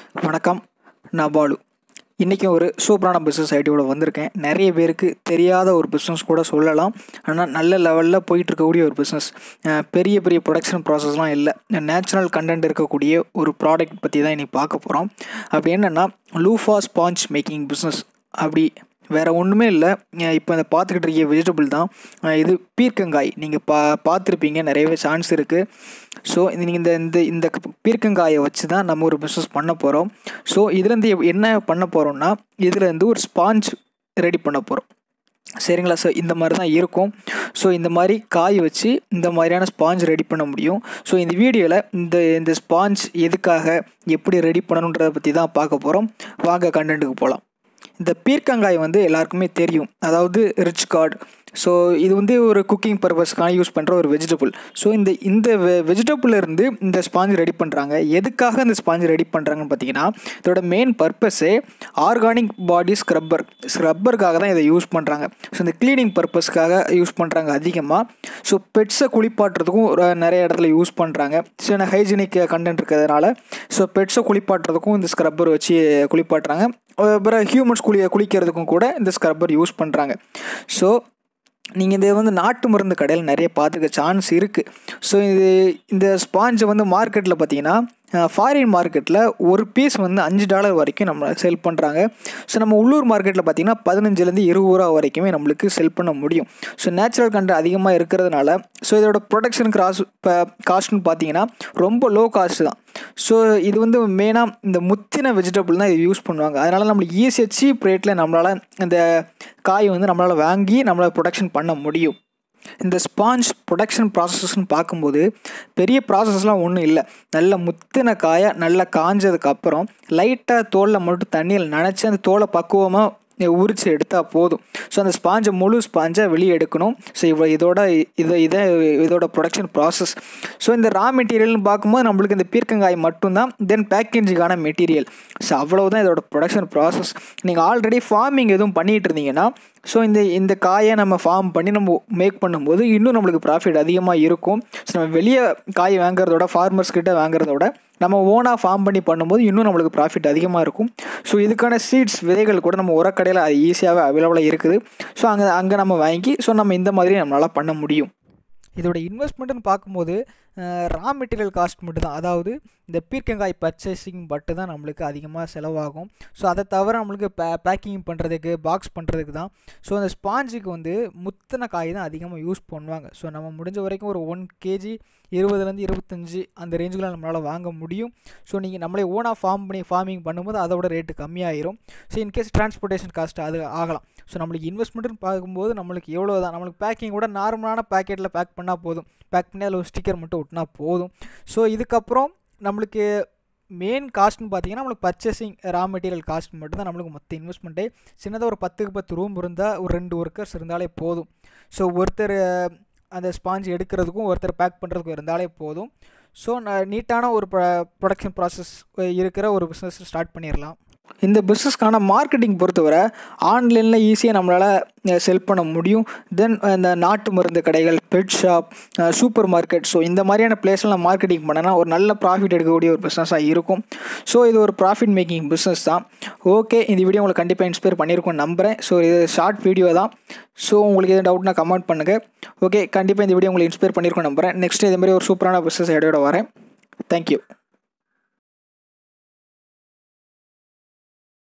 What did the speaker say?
வணக்கம் நான் பாலு இன்றைக்கி ஒரு சூப்பரான பிஸ்னஸ் ஐடியோட வந்திருக்கேன் நிறைய பேருக்கு தெரியாத ஒரு பிஸ்னஸ் கூட சொல்லலாம் ஆனால் நல்ல லெவலில் போயிட்டு இருக்கக்கூடிய ஒரு பிஸ்னஸ் பெரிய பெரிய ப்ரொடக்ஷன் ப்ராசஸ்லாம் இல்லை நேச்சுரல் கண்டென்ட் இருக்கக்கூடிய ஒரு ப்ராடக்ட் பற்றி தான் இன்றைக்கி பார்க்க போகிறோம் அப்படி என்னென்னா லூஃபா ஸ்பாஞ்ச் மேக்கிங் பிஸ்னஸ் அப்படி வேறு ஒன்றுமே இல்லை இப்போ இந்த பார்த்துக்கிட்டு இருக்க வெஜிடபிள் தான் அஹ் இது பீர்க்கங்காய் நீங்கள் பா பார்த்துருப்பீங்க நிறையவே சான்ஸ் இருக்குது ஸோ இது நீங்கள் இந்த இந்த இந்த பீர்க்கங்காயை வச்சு தான் நம்ம ஒரு பிஸ்னஸ் பண்ண போகிறோம் ஸோ இதுலேருந்து எப்- என்ன பண்ண போகிறோம்னா இதுலேருந்து ஒரு ஸ்பாஞ்ச் ரெடி பண்ண போகிறோம் சரிங்களா சார் இந்த மாதிரி தான் இருக்கும் ஸோ இந்த மாதிரி காய் வச்சு இந்த மாதிரியான ஸ்பாஞ்ச் ரெடி பண்ண முடியும் ஸோ இந்த வீடியோவில் இந்த இந்த ஸ்பாஞ்ச் எதுக்காக எப்படி ரெடி பண்ணணுன்றதை பற்றி தான் பார்க்க போகிறோம் வாங்க கண்டென்ட்டுக்கு போகலாம் இந்த பீர்க்கங்காய் வந்து எல்லாருக்குமே தெரியும் அதாவது ரிச் கார்டு ஸோ இது வந்து ஒரு குக்கிங் பர்பஸ்க்காக யூஸ் பண்ணுற ஒரு வெஜிடபிள் ஸோ இந்த இந்த வெஜிடபிள் இருந்து இந்த ஸ்பாஞ்ச் ரெடி பண்ணுறாங்க எதுக்காக இந்த ஸ்பாஞ்ச் ரெடி பண்ணுறாங்கன்னு பார்த்தீங்கன்னா இதோட மெயின் பர்பஸே ஆர்கானிக் பாடி ஸ்க்ரப்பர் ஸ்க்ரப்பருக்காக தான் இதை யூஸ் பண்ணுறாங்க ஸோ இந்த க்ளீனிங் பர்பஸ்க்காக யூஸ் பண்ணுறாங்க அதிகமாக ஸோ பெட்ஸை குளிப்பாட்டுறதுக்கும் ஒரு நிறைய இடத்துல யூஸ் பண்ணுறாங்க ஸோ எனக்கு ஹைஜீனிக் கண்டென்ட் இருக்கிறதுனால ஸோ பெட்ஸை குளிப்பாட்டுறதுக்கும் இந்த ஸ்க்ரப்பர் வச்சு குளிப்பாட்டுறாங்க அப்புறம் ஹியூமன்ஸ் குளி குளிக்கிறதுக்கும் கூட இந்த ஸ்க்ரப்பர் யூஸ் பண்ணுறாங்க ஸோ நீங்கள் இதை வந்து நாட்டு மருந்து கடையில் நிறைய பார்த்துக்க சான்ஸ் இருக்குது ஸோ இது இந்த ஸ்பாஞ்சை வந்து மார்க்கெட்டில் பார்த்தீங்கன்னா ஃபாரின் மார்க்கெட்டில் ஒரு பீஸ் வந்து அஞ்சு டாலர் வரைக்கும் நம்ம செல் பண்ணுறாங்க ஸோ நம்ம உள்ளூர் மார்க்கெட்டில் பார்த்தீங்கன்னா பதினஞ்சுலேருந்து இருபது ரூபா வரைக்குமே நம்மளுக்கு செல் பண்ண முடியும் ஸோ நேச்சுரல் கண்டென்ட் அதிகமாக இருக்கிறதுனால ஸோ இதோட ப்ரொடக்ஷன் கிராஸ் இப்போ காஸ்ட்னு பார்த்தீங்கன்னா ரொம்ப லோ காஸ்ட் தான் ஸோ இது வந்து மெயினாக இந்த முத்தின வெஜிடபிள் தான் இது யூஸ் பண்ணுவாங்க அதனால் நம்மளுக்கு ஈஸியாக சீப் ரேட்டில் நம்மளால் இந்த காய் வந்து நம்மளால் வாங்கி நம்மளால் ப்ரொடக்ஷன் பண்ண முடியும் இந்த ஸ்பாஞ்ச் ப்ரொடக்ஷன் ப்ராசஸ்ன்னு பார்க்கும்போது பெரிய ப்ராசஸ்லாம் ஒன்றும் இல்லை நல்ல முத்தின காயை நல்லா காஞ்சதுக்கு அப்புறம் லைட்டாக தோலில் மட்டும் தண்ணியில் நனைச்சி அந்த தோலை பக்குவமாக உரிச்சு எடுத்தால் போதும் ஸோ அந்த ஸ்பாஞ்சை முழு ஸ்பாஞ்சை வெளியே எடுக்கணும் ஸோ இவ்வளோ இதோட இதை இதை இதோட ப்ரொடக்ஷன் ப்ராசஸ் ஸோ இந்த ரா மெட்டீரியல்னு பார்க்கும்போது நம்மளுக்கு இந்த பீர்க்கங்காய் மட்டும்தான் தென் பேக்கேஜுக்கான மெட்டீரியல் ஸோ அவ்வளவுதான் இதோட ப்ரொடக்ஷன் ப்ராசஸ் நீங்கள் ஆல்ரெடி ஃபார்மிங் எதுவும் பண்ணிகிட்டு இருந்தீங்கன்னா ஸோ இந்த இந்த காயை நம்ம ஃபார்ம் பண்ணி நம்ம மேக் பண்ணும்போது இன்னும் நம்மளுக்கு ப்ராஃபிட் அதிகமாக இருக்கும் ஸோ நம்ம வெளியே காய் வாங்குறதோட ஃபார்மர்ஸ் கிட்ட வாங்குறதோட நம்ம ஓனாக ஃபார்ம் பண்ணி பண்ணும்போது இன்னும் நம்மளுக்கு ப்ராஃபிட் அதிகமாக இருக்கும் ஸோ இதுக்கான சீட்ஸ் விதைகள் கூட நம்ம உரக்கடையில் அது ஈஸியாகவே அவைலபிளாக இருக்குது ஸோ அங்கே அங்கே நம்ம வாங்கி ஸோ நம்ம இந்த மாதிரி நம்மளால் பண்ண முடியும் இதோட இன்வெஸ்ட்மெண்ட்டுன்னு பார்க்கும்போது ரா மெட்டீரியல் காஸ்ட் மட்டும் தான் அதாவது இந்த பீர்க்கங்காய் பர்ச்சேசிங் பட்டு தான் நம்மளுக்கு அதிகமாக செலவாகும் ஸோ அதை தவிர நம்மளுக்கு பே பேக்கிங் பண்ணுறதுக்கு பாக்ஸ் பண்ணுறதுக்கு தான் ஸோ அந்த ஸ்பாஞ்சுக்கு வந்து முத்தின காய் தான் அதிகமாக யூஸ் பண்ணுவாங்க ஸோ நம்ம முடிஞ்ச வரைக்கும் ஒரு ஒன் கேஜி இருபதுலேருந்து இருபத்தஞ்சி அந்த ரேஞ்சுக்குள்ள நம்மளால் வாங்க முடியும் ஸோ நீங்கள் நம்மளே ஓனாக ஃபார்ம் பண்ணி ஃபார்மிங் பண்ணும்போது அதோட ரேட்டு கம்மியாயிரும் ஸோ இன்கேஸ் டிரான்ஸ்போர்ட்டேஷன் காஸ்ட் அது ஆகலாம் ஸோ நம்மளுக்கு இன்வெஸ்ட்மெண்ட்னு பார்க்கும்போது நம்மளுக்கு எவ்வளோ தான் நம்மளுக்கு பேக்கிங் கூட நார்மலான பேக்கெட்டில் பேக் பண்ணால் போதும் பேக் பண்ணி அதில் ஒரு ஸ்டிக்கர் மட்டும் ஒட்டினா போதும் ஸோ இதுக்கப்புறம் நம்மளுக்கு மெயின் காஸ்ட்னு பார்த்தீங்கன்னா நம்மளுக்கு பர்ச்சேசிங் ரா மெட்டீரியல் காஸ்ட் மட்டும் தான் நம்மளுக்கு மொத்த இன்வெஸ்ட்மெண்ட்டே சின்னதாக ஒரு பத்துக்கு பத்து ரூம் இருந்தால் ஒரு ரெண்டு ஒர்க்கர்ஸ் இருந்தாலே போதும் ஸோ ஒருத்தர் அந்த ஸ்பாஞ்ச் எடுக்கிறதுக்கும் ஒருத்தர் பேக் பண்ணுறதுக்கும் இருந்தாலே போதும் ஸோ நீட்டான ஒரு ப்ரொடக்ஷன் ப்ராசஸ் இருக்கிற ஒரு பிஸ்னஸ் ஸ்டார்ட் பண்ணிடலாம் இந்த பிஸ்னஸ்க்கான மார்க்கெட்டிங் பொறுத்தவரை ஆன்லைனில் ஈஸியாக நம்மளால் செல் பண்ண முடியும் தென் இந்த நாட்டு மருந்து கடைகள் pet shop supermarket so இந்த மாதிரியான பிளேஸ்லாம் மார்க்கெட்டிங் பண்ணனா ஒரு நல்ல ப்ராஃபிட் எடுக்கக்கூடிய ஒரு பிஸ்னஸாக இருக்கும் ஸோ இது ஒரு ப்ராஃபிட் மேக்கிங் பிஸ்னஸ் தான் ஓகே இந்த வீடியோ உங்களுக்கு கண்டிப்பாக இன்ஸ்பயர் பண்ணியிருக்கோம் நம்புகிறேன் ஸோ இது ஷார்ட் வீடியோ தான் ஸோ உங்களுக்கு எதுவும் டவுட்னா கமெண்ட் பண்ணுங்கள் ஓகே கண்டிப்பாக இந்த வீடியோ உங்களுக்கு இன்ஸ்பயர் பண்ணியிருக்கோம் நம்புகிறேன் நெக்ஸ்ட் இதே மாதிரி ஒரு சூப்பரான பிஸ்னஸ் ஐடியோட வரேன் தேங்க்யூ